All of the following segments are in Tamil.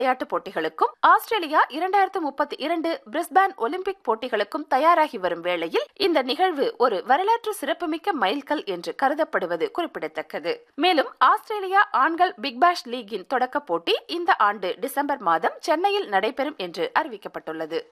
விளையாட்டுப் போட்டிகளுக்கும் ஆஸ்திரேலியா இரண்டாயிரத்து முப்பத்தி இரண்டு பிரிஸ்பேன் ஒலிம்பிக் போட்டிகளுக்கும் தயாராகி வரும் வேளையில் இந்த நிகழ்வு ஒரு வரலாற்று சிறப்புமிக்க மைல்கல் என்று கருதப்படுவது குறிப்பிடத்தக்கது மேலும் ஆஸ்திரேலியா ஆண்கள் பிக் பேஷ் லீகின் தொடக்க போட்டி இந்த ஆண்டு டிசம்பர் மாதம் சென்னையில் நடைபெறும் என்று அறிவிக்கப்பட்டுள்ளது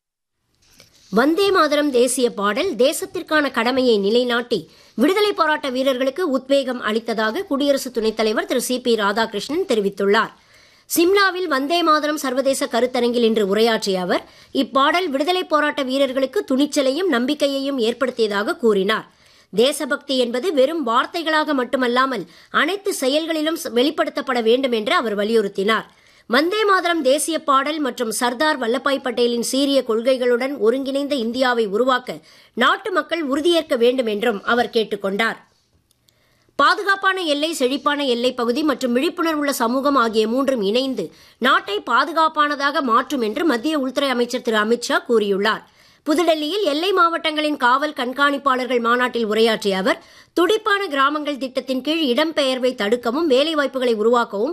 வந்தே மாதரம் தேசிய பாடல் தேசத்திற்கான கடமையை நிலைநாட்டி விடுதலை போராட்ட வீரர்களுக்கு உத்வேகம் அளித்ததாக குடியரசு துணைத் தலைவர் திரு சி பி ராதாகிருஷ்ணன் தெரிவித்துள்ளார் சிம்லாவில் வந்தே மாதரம் சர்வதேச கருத்தரங்கில் இன்று உரையாற்றிய அவர் இப்பாடல் விடுதலை போராட்ட வீரர்களுக்கு துணிச்சலையும் நம்பிக்கையையும் ஏற்படுத்தியதாக கூறினார் தேசபக்தி என்பது வெறும் வார்த்தைகளாக மட்டுமல்லாமல் அனைத்து செயல்களிலும் வெளிப்படுத்தப்பட வேண்டும் என்று அவர் வலியுறுத்தினார் வந்தே மாதரம் தேசிய பாடல் மற்றும் சர்தார் வல்லபாய் பட்டேலின் சீரிய கொள்கைகளுடன் ஒருங்கிணைந்த இந்தியாவை உருவாக்க நாட்டு மக்கள் உறுதியேற்க வேண்டும் என்றும் அவர் கேட்டுக்கொண்டார் பாதுகாப்பான எல்லை செழிப்பான எல்லை பகுதி மற்றும் விழிப்புணர்வுள்ள சமூகம் ஆகிய மூன்றும் இணைந்து நாட்டை பாதுகாப்பானதாக மாற்றும் என்று மத்திய உள்துறை அமைச்சர் திரு அமித்ஷா கூறியுள்ளார் புதுடெல்லியில் எல்லை மாவட்டங்களின் காவல் கண்காணிப்பாளர்கள் மாநாட்டில் உரையாற்றிய அவர் துடிப்பான கிராமங்கள் திட்டத்தின் கீழ் இடம்பெயர்வை தடுக்கவும் வேலைவாய்ப்புகளை உருவாக்கவும்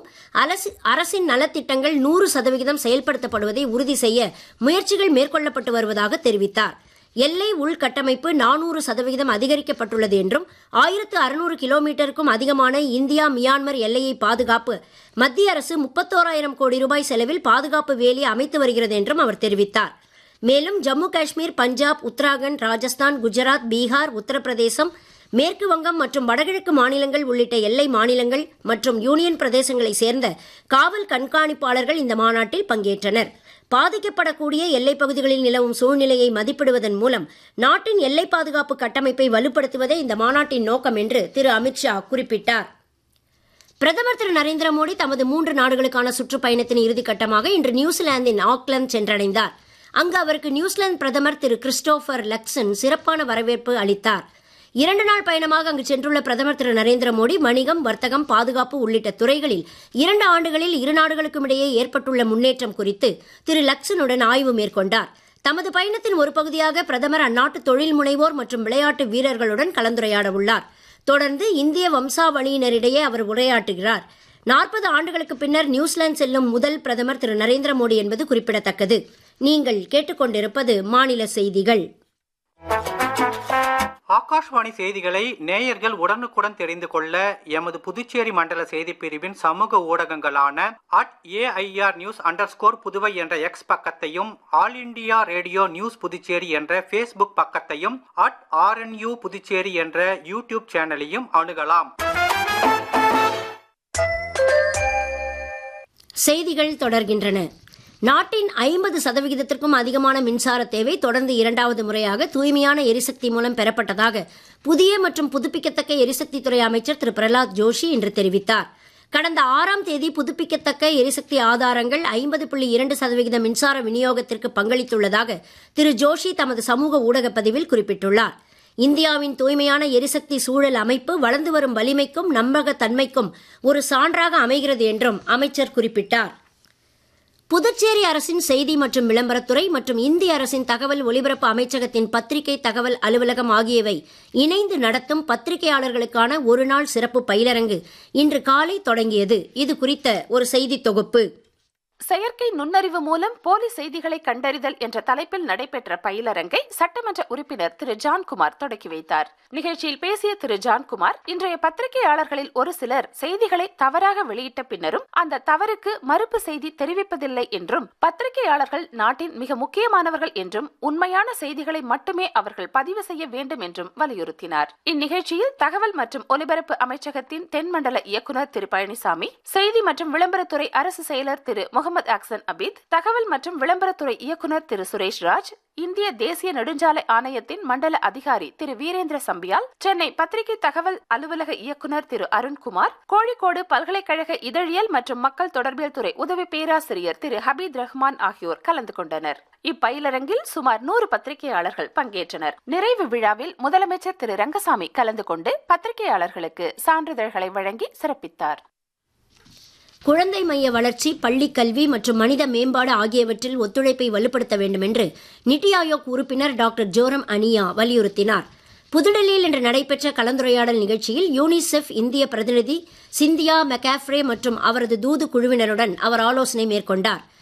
அரசின் நலத்திட்டங்கள் நூறு சதவிகிதம் செயல்படுத்தப்படுவதை உறுதி செய்ய முயற்சிகள் மேற்கொள்ளப்பட்டு வருவதாக தெரிவித்தார் எல்லை உள்கட்டமைப்பு நானூறு சதவிகிதம் அதிகரிக்கப்பட்டுள்ளது என்றும் ஆயிரத்து அறுநூறு கிலோமீட்டருக்கும் அதிகமான இந்தியா மியான்மர் எல்லையை பாதுகாப்பு மத்திய அரசு முப்பத்தோராயிரம் கோடி ரூபாய் செலவில் பாதுகாப்பு வேலி அமைத்து வருகிறது என்றும் அவர் தெரிவித்தார் மேலும் ஜம்மு காஷ்மீர் பஞ்சாப் உத்தராகண்ட் ராஜஸ்தான் குஜராத் பீகார் உத்தரப்பிரதேசம் மேற்கு வங்கம் மற்றும் வடகிழக்கு மாநிலங்கள் உள்ளிட்ட எல்லை மாநிலங்கள் மற்றும் யூனியன் பிரதேசங்களை சேர்ந்த காவல் கண்காணிப்பாளர்கள் இந்த மாநாட்டில் பங்கேற்றனர் பாதிக்கப்படக்கூடிய எல்லைப் பகுதிகளில் நிலவும் சூழ்நிலையை மதிப்பிடுவதன் மூலம் நாட்டின் எல்லை பாதுகாப்பு கட்டமைப்பை வலுப்படுத்துவதே இந்த மாநாட்டின் நோக்கம் என்று திரு அமித்ஷா குறிப்பிட்டார் பிரதமர் திரு நரேந்திர மோடி தமது மூன்று நாடுகளுக்கான சுற்றுப்பயணத்தின் இறுதிக்கட்டமாக இன்று நியூசிலாந்தின் ஆக்லாந்து சென்றடைந்தார் அங்கு அவருக்கு நியூசிலாந்து பிரதமர் திரு கிறிஸ்டோபர் லக்சன் சிறப்பான வரவேற்பு அளித்தார் இரண்டு நாள் பயணமாக அங்கு சென்றுள்ள பிரதமர் திரு நரேந்திர மோடி வணிகம் வர்த்தகம் பாதுகாப்பு உள்ளிட்ட துறைகளில் இரண்டு ஆண்டுகளில் இரு நாடுகளுக்கும் இடையே ஏற்பட்டுள்ள முன்னேற்றம் குறித்து திரு லக்சனுடன் ஆய்வு மேற்கொண்டார் தமது பயணத்தின் ஒரு பகுதியாக பிரதமர் அந்நாட்டு தொழில் முனைவோர் மற்றும் விளையாட்டு வீரர்களுடன் கலந்துரையாட உள்ளார் தொடர்ந்து இந்திய வம்சாவளியினரிடையே அவர் உரையாற்றுகிறார் நாற்பது ஆண்டுகளுக்கு பின்னர் நியூசிலாந்து செல்லும் முதல் பிரதமர் திரு நரேந்திர மோடி என்பது குறிப்பிடத்தக்கது நீங்கள் கேட்டுக்கொண்டிருப்பது மாநில செய்திகள் ஆகாஷ்வாணி செய்திகளை நேயர்கள் உடனுக்குடன் தெரிந்து கொள்ள எமது புதுச்சேரி மண்டல செய்தி பிரிவின் சமூக ஊடகங்களான at AIR news underscore Puduvai என்ற எக்ஸ் பக்கத்தையும் all India radio news Puducherry என்ற ஃபேஸ்புக் பக்கத்தையும் அட் ஆர்என்யூ புதுச்சேரி என்ற யூடியூப் சேனலையும் அணுகலாம் செய்திகள் தொடர்கின்றன நாட்டின் ஐம்பது சதவிகிதத்திற்கும் அதிகமான மின்சார தேவை தொடர்ந்து இரண்டாவது முறையாக தூய்மையான எரிசக்தி மூலம் பெறப்பட்டதாக புதிய மற்றும் புதுப்பிக்கத்தக்க எரிசக்தித்துறை அமைச்சர் திரு பிரகலாத் ஜோஷி இன்று தெரிவித்தார் கடந்த ஆறாம் தேதி புதுப்பிக்கத்தக்க எரிசக்தி ஆதாரங்கள் ஐம்பது புள்ளி இரண்டு சதவிகித மின்சார விநியோகத்திற்கு பங்களித்துள்ளதாக திரு ஜோஷி தமது சமூக ஊடக பதிவில் குறிப்பிட்டுள்ளார் இந்தியாவின் தூய்மையான எரிசக்தி சூழல் அமைப்பு வளர்ந்து வரும் வலிமைக்கும் நம்பகத்தன்மைக்கும் ஒரு சான்றாக அமைகிறது என்றும் அமைச்சர் குறிப்பிட்டார் புதுச்சேரி அரசின் செய்தி மற்றும் விளம்பரத்துறை மற்றும் இந்திய அரசின் தகவல் ஒலிபரப்பு அமைச்சகத்தின் பத்திரிகை தகவல் அலுவலகம் ஆகியவை இணைந்து நடத்தும் பத்திரிகையாளர்களுக்கான ஒருநாள் சிறப்பு பயிலரங்கு இன்று காலை தொடங்கியது இது குறித்த ஒரு செய்தி தொகுப்பு செயற்கை நுண்ணறிவு மூலம் போலி செய்திகளை கண்டறிதல் என்ற தலைப்பில் நடைபெற்ற பயிலரங்கை சட்டமன்ற உறுப்பினர் திரு ஜான்குமார் தொடக்கி வைத்தார் நிகழ்ச்சியில் பேசிய திரு ஜான்குமார் இன்றைய பத்திரிகையாளர்களில் ஒரு சிலர் செய்திகளை தவறாக வெளியிட்ட பின்னரும் அந்த தவறுக்கு மறுப்பு செய்தி தெரிவிப்பதில்லை என்றும் பத்திரிகையாளர்கள் நாட்டின் மிக முக்கியமானவர்கள் என்றும் உண்மையான செய்திகளை மட்டுமே அவர்கள் பதிவு செய்ய வேண்டும் என்றும் வலியுறுத்தினார் இந்நிகழ்ச்சியில் தகவல் மற்றும் ஒலிபரப்பு அமைச்சகத்தின் தென்மண்டல இயக்குநர் திரு பழனிசாமி செய்தி மற்றும் விளம்பரத்துறை அரசு செயலர் திரு முகமது அக்சன் அபித் தகவல் மற்றும் விளம்பரத்துறை இயக்குநர் திரு சுரேஷ் ராஜ் இந்திய தேசிய நெடுஞ்சாலை ஆணையத்தின் மண்டல அதிகாரி திரு வீரேந்திர சம்பியால் சென்னை பத்திரிகை தகவல் அலுவலக இயக்குநர் திரு அருண்குமார் கோழிக்கோடு பல்கலைக்கழக இதழியல் மற்றும் மக்கள் தொடர்பியல் துறை உதவி பேராசிரியர் திரு ஹபீத் ரஹ்மான் ஆகியோர் கலந்து கொண்டனர் இப்பயிலரங்கில் சுமார் நூறு பத்திரிகையாளர்கள் பங்கேற்றனர் நிறைவு விழாவில் முதலமைச்சர் திரு ரங்கசாமி கலந்து கொண்டு பத்திரிகையாளர்களுக்கு சான்றிதழ்களை வழங்கி சிறப்பித்தார் குழந்தை மைய வளர்ச்சி பள்ளி கல்வி மற்றும் மனித மேம்பாடு ஆகியவற்றில் ஒத்துழைப்பை வலுப்படுத்த வேண்டும் என்று நித்தி ஆயோக் உறுப்பினர் டாக்டர் ஜோரம் அனியா வலியுறுத்தினார் புதுடெல்லியில் இன்று நடைபெற்ற கலந்துரையாடல் நிகழ்ச்சியில் யூனிசெஃப் இந்திய பிரதிநிதி சிந்தியா மெக்காஃப்ரே மற்றும் அவரது தூது குழுவினருடன் அவர் ஆலோசனை மேற்கொண்டார்